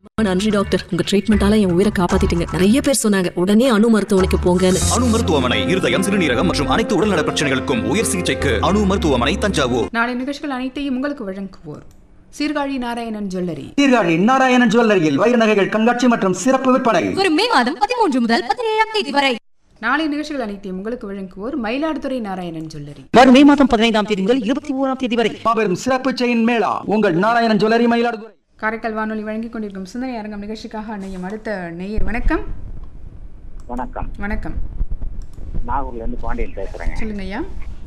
நன்றி டாக்டர் உங்க ட்ரீட்மெண்டால என் உயிரை காப்பாத்திட்டீங்க நிறைய பேர் சொன்னாங்க உடனே அணு மருத்துவமனைக்கு போங்கன்னு அணு மருத்துவமனை இருதயம் சிறுநீரகம் மற்றும் அனைத்து உடல்நல பிரச்சனைகளுக்கும் உயர் சிகிச்சைக்கு அணு மருத்துவமனை தஞ்சாவூர் நாளை நிகழ்ச்சிகள் அனைத்தையும் உங்களுக்கு வழங்குவோர் சீர்காழி நாராயணன் ஜுவல்லரி சீர்காழி நாராயணன் ஜுவல்லரியில் வைர நகைகள் கண்காட்சி மற்றும் சிறப்பு விற்பனை வரும் மே மாதம் பதிமூன்று முதல் பதினேழாம் தேதி வரை நாளை நிகழ்ச்சிகள் அனைத்தையும் உங்களுக்கு வழங்குவோர் மயிலாடுதுறை நாராயணன் ஜுவல்லரி வரும் மே மாதம் பதினைந்தாம் தேதி முதல் இருபத்தி ஓராம் தேதி வரை மாபெரும் சிறப்பு செயின் மேளா உங்கள் நாராயணன் ஜுவல்லரி மயிலாடுதுறை காரைக்கால் வானொலி வழங்கிக் கொண்டிருக்கும் சிந்தனை அரங்கம் நிகழ்ச்சிக்காக அன்னையும் அடுத்த நேயர் வணக்கம் வணக்கம் வணக்கம் நாகூர்ல இருந்து பாண்டியன் பேசுறேங்க சொல்லுங்க ஐயா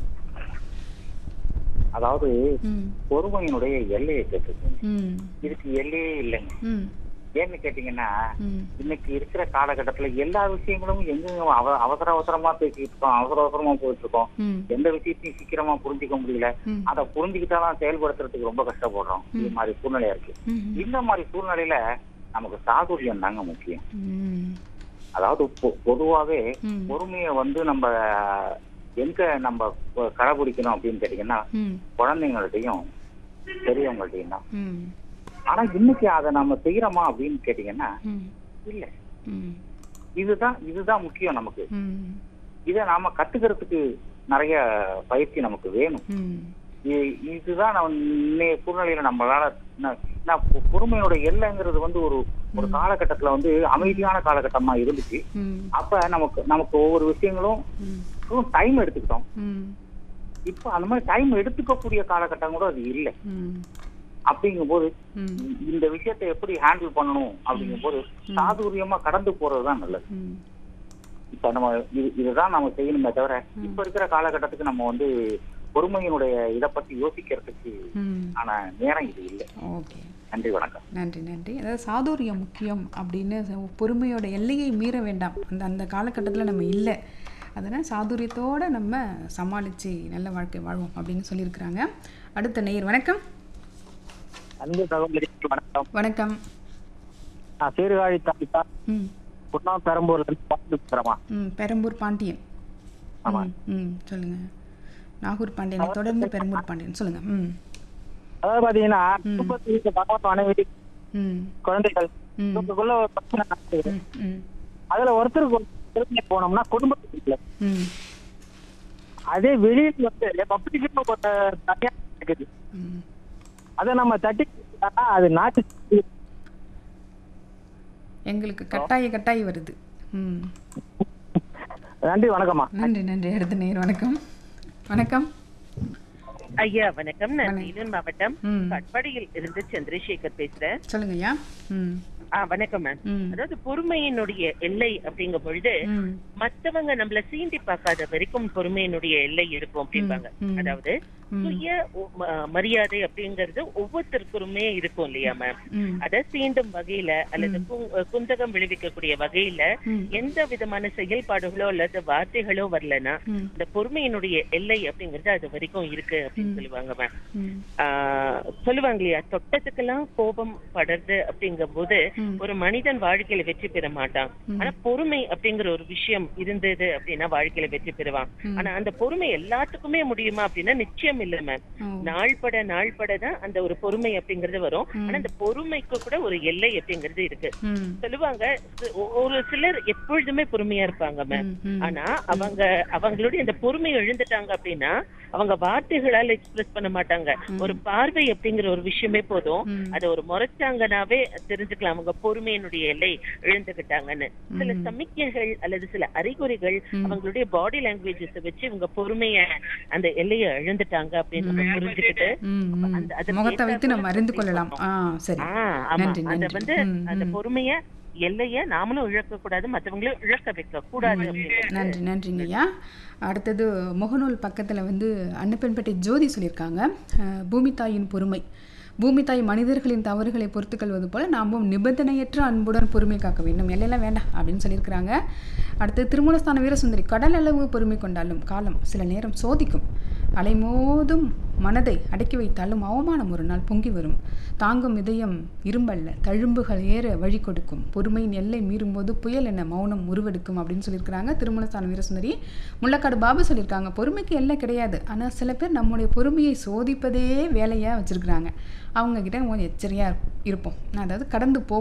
அதாவது ம் பொறுமையினுடைய எல்லையை கேட்டுருக்கீங்க ம் இதுக்கு எல்லையே இல்லைங்க ம் ஏன்னு கேட்டீங்கன்னா ம் இன்னைக்கு இருக்கிற காலகட்டத்துல எல்லா விஷயங்களும் எங்கெங்க அவ- அவசர அவசரமா பேசிட்டு இருக்கோம் அவசர அவசரமா போயிட்டு இருக்கோம் ம் எந்த விஷயத்தையும் சீக்கிரமா புரிஞ்சுக்க முடியல ம். அதை புரிஞ்சுக்கிட்டாலும் செயல்படுத்துறதுக்கு ரொம்ப கஷ்டப்படுறோம் இது மாதிரி சூழ்நிலையா இருக்கு ம். இந்த மாதிரி சூழ்நிலையில நமக்கு சாதுரியம் தாங்க முக்கியம் ம் அதாவது பொ- பொதுவாவே ம். பொறுமையை வந்து நம்ம எங்க நம்ம ப- கடைபிடிக்கணும் அப்படின்னு கேட்டீங்கன்னா ம் குழந்தைங்கள்ட்டையும் பெரியவங்கள்ட்டையும் தான் ம் ஆனா இன்னைக்கு அதை நம்ம செய்யறோமா அப்படின்னு கேட்டீங்கன்னா ம் இல்ல ம் இதுதான் இதுதான் முக்கியம் நமக்கு ம் இதை நாம கத்துக்கிறதுக்கு நிறைய பயிற்சி நமக்கு வேணும் ம் இ- இதுதான் நம்ம இன்னைய சூழ்நிலையில நம்மளால ந- நான் பொ- பொறுமையோட எல்லைங்கிறது வந்து ஒரு ஒரு காலகட்டத்துல வந்து அமைதியான காலகட்டமா இருந்துச்சு ம் அப்ப நமக்கு நமக்கு ஒவ்வொரு விஷயங்களும் ம் டைம் எடுத்துக்கிட்டோம் ம் இப்போ அந்த மாதிரி டைம் எடுத்துக்கக்கூடிய காலகட்டம் கூட அது இல்லை ம் அப்படிங்கும்போது ம் இந்த விஷயத்தை எப்படி ஹேண்டில் பண்ணணும் அப்படிங்கும்போது சாதுரியமா கடந்து போறதுதான் நல்லது ம் இப்ப நம்ம இது இதுதான் நம்ம செய்யணுமே தவிர இப்ப இருக்கிற காலகட்டத்துக்கு நம்ம வந்து பொறுமையினுடைய இதை பத்தி யோசிக்கிறதுக்கு ம் ஆன நேரம் இது இல்லை ஓகே நன்றி வணக்கம் நன்றி நன்றி அதாவது சாதுரியம் முக்கியம் அப்படின்னு ச- பொறுமையோட எல்லையை மீற வேண்டாம் அந்த அந்த காலகட்டத்தில் நம்ம இல்லை அதனால் சாதுரியத்தோடு நம்ம சமாளித்து நல்ல வாழ்க்கை வாழ்வோம் அப்படின்னு சொல்லியிருக்கிறாங்க அடுத்த நேயர் வணக்கம் அன்பு சகோதரிக்கு வணக்கம் வணக்கம் நான் சீர்காழி தாலுகா ம் குன்னா பெரம்பூர்ல இருந்து பாட்டு பேசுறேமா ம் பெரம்பூர் பாண்டியன் ஆமா. ம், ம் சொல்லுங்க நாகூர் பாண்டியனை தொடர்ந்து பெரம்பூர் பாண்டியன் சொல்லுங்க ம் அதாவது பாத்தீங்கன்னா குடும்பத்தில் இருக்க கணவன் மனைவி ம் குழந்தைகள் ம் இவங்களுக்குள்ள ஒரு பிரச்சனை நடக்குது ம் ம் அதுல ஒருத்தருக்கு ஒரு பிரச்சனை போனோம்னா குடும்பத்துக்கு இல்லை ம் அதே வெளியில வந்து பப்ளிக்கு ஒரு தனியா இருக்குது ம் அதை நம்ம தட்டி கேட்டா அது நாட்டு எங்களுக்கு கட்டாய கட்டாயி வருது ம் நன்றி வணக்கம்மா நன்றி நன்றி அடுத்த நேர் வணக்கம் வணக்கம் ஐயா வணக்கம் நான் வணக்கம். வேலூர் மாவட்டம் ம். கட்பாடியில் இருந்து சந்திரசேகர் பேசுறேன் சொல்லுங்க ஐயா ம் ஆ வணக்கம் மேம் ம் அதாவது பொறுமையினுடைய எல்லை அப்படிங்கும் பொழுது ம் மத்தவங்க நம்மள சீண்டி பார்க்காத வரைக்கும் பொறுமையினுடைய எல்லை இருக்கும் அப்படிம்பாங்க ம். அதாவது ம். சுய ஒ- ம- மரியாதை அப்படிங்கிறது ஒவ்வொருத்தருக்குமே இருக்கும் இல்லையா மேம் ம் அதை சீண்டும் வகையில அல்லது கு- குந்தகம் விளைவிக்கக்கூடிய வகையில ம். எந்த விதமான செயல்பாடுகளோ அல்லது வார்த்தைகளோ வரலன்னா ம். இந்த பொறுமையினுடைய எல்லை அப்படிங்கிறது அது வரைக்கும் இருக்கு அப்படின்னு சொல்லுவாங்க மேம் ம் ஆஹ் சொல்லுவாங்க இல்லையா தொட்டத்துக்கெல்லாம் கோபம் படுறது அப்படிங்கும் போது ம். ஒரு மனிதன் வாழ்க்கையில வெற்றி பெற மாட்டான் ஆனா பொறுமை அப்படிங்கிற ஒரு விஷயம் இருந்தது அப்படின்னா வாழ்க்கையில வெற்றி பெறுவான் ஆனா அந்த பொறுமை எல்லாத்துக்குமே முடியுமா அப்படின்னா நிச்சயம் இல்ல மேம் ஓ. நாள்பட நாள்பட தான் அந்த ஒரு பொறுமை அப்படிங்கிறது வரும் ஆனா அந்த பொறுமைக்கு கூட ஒரு எல்லை அப்படிங்கிறது இருக்கு ம் சொல்லுவாங்க சி- ஒ- ஒரு சிலர் எப்பொழுதுமே பொறுமையா இருப்பாங்க மேம் ம், ம். ஆனா அவங்க அவங்களுடைய அந்த பொறுமையை எழுந்துட்டாங்க அப்படின்னா அவங்க வார்த்தைகளால எக்ஸ்பிரஸ் பண்ண மாட்டாங்க ஒரு பார்வை அப்படிங்கிற ஒரு விஷயமே போதும் ம். அத ஒரு முறைச்சாங்கனாவே தெரிஞ்சுக்கலாம் அவங்க பொறுமையினுடைய எல்லை இழந்துகிட்டாங்கன்னு சில சமிக்கைகள் அல்லது சில அறிகுறிகள் அவங்களுடைய பாடி லாங்குவேஜஸ் வச்சு இவங்க பொறுமைய அந்த எல்லையை இழந்துட்டாங்க அப்படின்னு நம்ம புரிஞ்சுக்கிட்டு ம், ம். அந்த- அதுக்கு முகத்தை வைத்து நம்ம ஏத்தாப்புல அறிந்து கொள்ளலாம் ஆ சரி ஆ, ஆமா நன்றி அத நன்றி வந்து ம், அந்த ம். பொறுமைய எல்லைய நாமளும் இழக்க கூடாது மத்தவங்களும் இழக்க வைக்க கூடாது அப்படின்னு நன்றி நன்றிங்க ஐயா அடுத்தது முகநூல் பக்கத்தில் வந்து அன்னப்பெண்பேட்டை ஜோதி சொல்லியிருக்காங்க அஹ், பூமி தாயின் பொறுமை பூமி தாய் மனிதர்களின் தவறுகளை பொறுத்துக்கொள்வது போல நாமும் நிபந்தனையற்ற அன்புடன் பொறுமை காக்க வேண்டும் எல்லையெல்லாம் வேண்டாம் அப்படின்னு சொல்லியிருக்கிறாங்க அடுத்து திருமூலஸ்தான வீரசுந்தரி கடல் அளவு பொறுமை கொண்டாலும் காலம் சில நேரம் சோதிக்கும் அலைமோதும் மனதை அடக்கி வைத்தாலும் அவமானம் ஒரு நாள் பொங்கி வரும் தாங்கும் இதயம் இரும்பல்ல தழும்புகள் ஏற வழி கொடுக்கும் பொறுமையின் எல்லை மீறும்போது புயல் என்ன மௌனம் உருவெடுக்கும் அப்படின்னு சொல்லியிருக்கிறாங்க திருமணஸ்தான வீரசுந்தரி முள்ளக்காடு பாபு சொல்லியிருக்காங்க பொறுமைக்கு எல்லை கிடையாது ஆனால் சில பேர் நம்முடைய பொறுமையை சோதிப்பதே வேலையாக வச்சுருக்கிறாங்க அவங்க கிட்ட கொஞ்சம் எச்சரியாக இருப்போம் அதாவது கடந்து போ